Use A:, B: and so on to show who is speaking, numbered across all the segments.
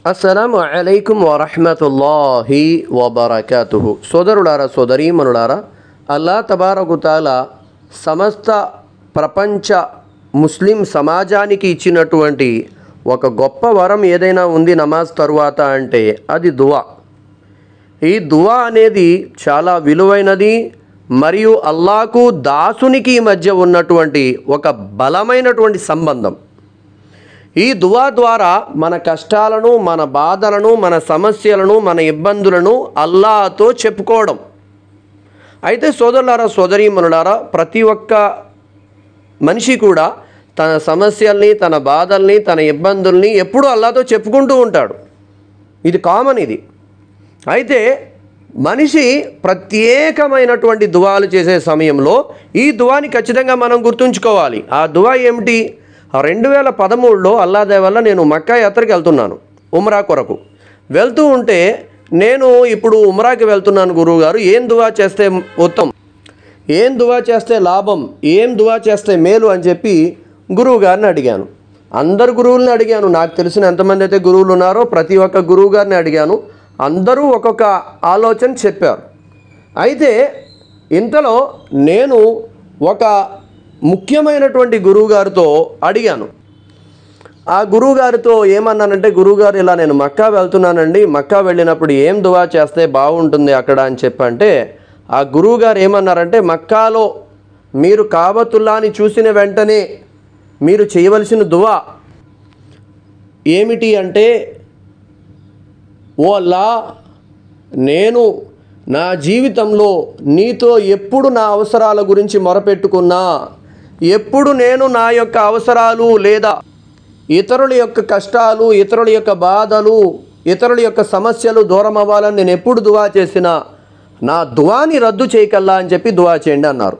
A: అస్సలాము అలైకుం వరహమతుల్లాహి వబర్కాతుహు సోదరులారా సోదరీమనులారా అల్లా తబారకుతాల సమస్త ప్రపంచ ముస్లిం సమాజానికి ఇచ్చినటువంటి ఒక గొప్ప వరం ఏదైనా ఉంది నమాజ్ తరువాత అంటే అది దువా ఈ దువా అనేది చాలా విలువైనది మరియు అల్లాకు దాసునికి మధ్య ఉన్నటువంటి ఒక బలమైనటువంటి సంబంధం ఈ దువా ద్వారా మన కష్టాలను మన బాధలను మన సమస్యలను మన ఇబ్బందులను అల్లాతో చెప్పుకోవడం అయితే సోదరులారా సోదరీమనులారా ప్రతి ఒక్క మనిషి కూడా తన సమస్యల్ని తన బాధల్ని తన ఇబ్బందుల్ని ఎప్పుడూ అల్లాతో చెప్పుకుంటూ ఉంటాడు ఇది కామన్ ఇది అయితే మనిషి ప్రత్యేకమైనటువంటి దువాలు చేసే సమయంలో ఈ దువాని ఖచ్చితంగా మనం గుర్తుంచుకోవాలి ఆ దువా ఏమిటి రెండు వేల పదమూడులో అల్లాదే వల్ల నేను మక్కా యాత్రకి వెళ్తున్నాను ఉమ్రా కొరకు వెళ్తూ ఉంటే నేను ఇప్పుడు ఉమ్రాకి వెళ్తున్నాను గురువుగారు ఏం దువా చేస్తే ఉత్తమం ఏం దువా చేస్తే లాభం ఏం దువా చేస్తే మేలు అని చెప్పి గురువు గారిని అడిగాను అందరు గురువుల్ని అడిగాను నాకు తెలిసిన ఎంతమంది అయితే గురువులు ఉన్నారో ప్రతి ఒక్క గురువు గారిని అడిగాను అందరూ ఒక్కొక్క ఆలోచన చెప్పారు అయితే ఇంతలో నేను ఒక ముఖ్యమైనటువంటి గురువు గారితో అడిగాను ఆ గురువుగారితో ఏమన్నానంటే గురువుగారు ఇలా నేను మక్కా వెళ్తున్నానండి మక్కా వెళ్ళినప్పుడు ఏం దువా చేస్తే బాగుంటుంది అక్కడ అని చెప్పంటే ఆ గురువుగారు ఏమన్నారంటే మక్కాలో మీరు కాబతుల్లాని చూసిన వెంటనే మీరు చేయవలసిన దువా ఏమిటి అంటే ఓ అల్లా నేను నా జీవితంలో నీతో ఎప్పుడు నా అవసరాల గురించి మొరపెట్టుకున్నా ఎప్పుడు నేను నా యొక్క అవసరాలు లేదా ఇతరుల యొక్క కష్టాలు ఇతరుల యొక్క బాధలు ఇతరుల యొక్క సమస్యలు దూరం అవ్వాలని నేను ఎప్పుడు దువా చేసినా నా దువాని రద్దు చేయకల్లా అని చెప్పి దువా చేయండి అన్నారు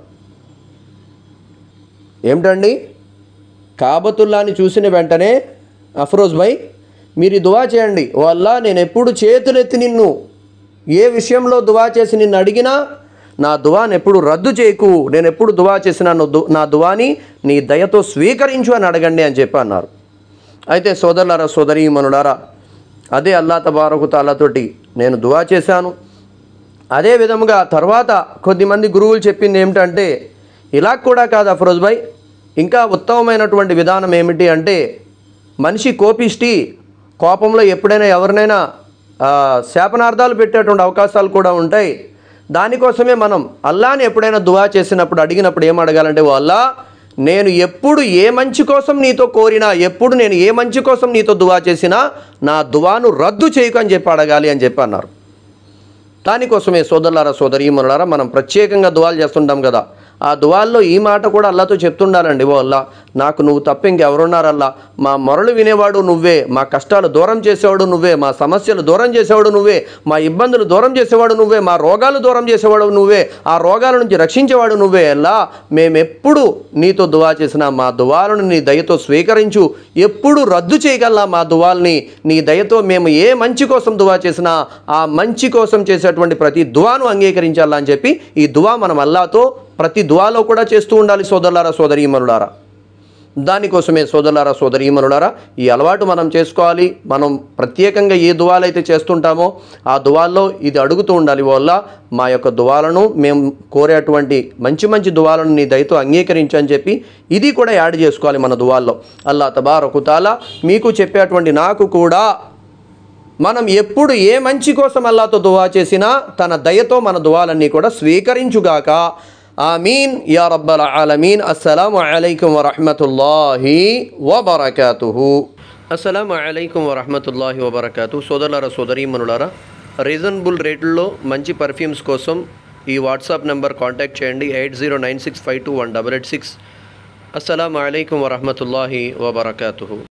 A: ఏమిటండి కాబతుల్లాని చూసిన వెంటనే అఫరోజ్ భాయ్ మీరు ఈ దువా చేయండి వల్ల నేను ఎప్పుడు చేతులెత్తి నిన్ను ఏ విషయంలో దువా చేసి నిన్ను అడిగినా నా దువాని ఎప్పుడు రద్దు చేయకు నేను ఎప్పుడు దువా చేసినా నువ్వు దు- నా దువాని నీ దయతో స్వీకరించు అని అడగండి అని చెప్పి అన్నారు అయితే సోదరులారా సోదరీమనులారా అదే అల్లా తబారకు తాలాతోటి నేను దువా చేశాను అదే విధముగా తర్వాత కొద్దిమంది గురువులు చెప్పింది ఏమిటంటే ఇలా కూడా కాదు అఫరోజ్ భాయ్ ఇంకా ఉత్తమమైనటువంటి విధానం ఏమిటి అంటే మనిషి కోపిష్టి కోపంలో ఎప్పుడైనా ఎవరినైనా ఆ, శాపనార్థాలు పెట్టేటువంటి అవకాశాలు కూడా ఉంటాయి దానికోసమే మనం అల్లాని ఎప్పుడైనా దువా చేసినప్పుడు అడిగినప్పుడు ఏం అడగాలంటే ఓ అల్లా నేను ఎప్పుడు ఏ మంచి కోసం నీతో కోరినా ఎప్పుడు నేను ఏ మంచి కోసం నీతో దువా చేసినా నా దువాను రద్దు చేయకు అని చెప్పి అడగాలి అని చెప్పి అన్నారు దానికోసమే సోదరులారా సోదరీమనులారా మనం ప్రత్యేకంగా దువాలు చేస్తుంటాం కదా ఆ దువాల్లో ఈ మాట కూడా అల్లాతో చెప్తుండాలండి ఓ అల్లా నాకు నువ్వు తప్ప ఇంకెవరున్నారల్లా మా మొరలు వినేవాడు నువ్వే మా కష్టాలు దూరం చేసేవాడు నువ్వే మా సమస్యలు దూరం చేసేవాడు నువ్వే మా ఇబ్బందులు దూరం చేసేవాడు నువ్వే మా రోగాలు దూరం చేసేవాడు నువ్వే ఆ రోగాల నుంచి రక్షించేవాడు నువ్వే అల్లా మేమెప్పుడు నీతో దువా చేసినా మా దువాలను నీ దయతో స్వీకరించు ఎప్పుడు రద్దు చేయగలనా మా దువాల్ని నీ దయతో మేము ఏ మంచి కోసం దువా చేసినా ఆ మంచి కోసం చేసేటువంటి ప్రతి దువాను అంగీకరించాలా అని చెప్పి ఈ దువా మనం అల్లాతో ప్రతి దువాలో కూడా చేస్తూ ఉండాలి సోదరులారా సోదరీమనులారా దానికోసమే సోదరులారా సోదరీమనులారా ఈ అలవాటు మనం చేసుకోవాలి మనం ప్రత్యేకంగా ఏ దువాలు అయితే చేస్తుంటామో ఆ దువాల్లో ఇది అడుగుతూ ఉండాలి వల్ల మా యొక్క దువాలను మేము కోరేటువంటి మంచి మంచి దువాలను నీ దయతో అంగీకరించని చెప్పి ఇది కూడా యాడ్ చేసుకోవాలి మన దువాల్లో అల్లా తబారకుతాలా మీకు చెప్పేటువంటి నాకు కూడా మనం ఎప్పుడు ఏ మంచి కోసం అల్లాతో దువా చేసినా తన దయతో మన దువాలన్నీ కూడా స్వీకరించుగాక ఆమీన్ యా రబ్బల్ ఆలమీన్ అస్సలాము అలైకుం వరహమతుల్లాహి వబర్కాతుహు అస్సలాము అలైకుం వరహమతుల్లాహి వబర్కాతు సోదరులారా సోదరీమనులారా రీజనబుల్ రేట్లలో మంచి పర్ఫ్యూమ్స్ కోసం ఈ వాట్సాప్ నెంబర్ కాంటాక్ట్ చేయండి eight zero nine six five two one double eight six అస్సలాము అలైకుం వరహమతుల్లాహి వబర్కాతుహు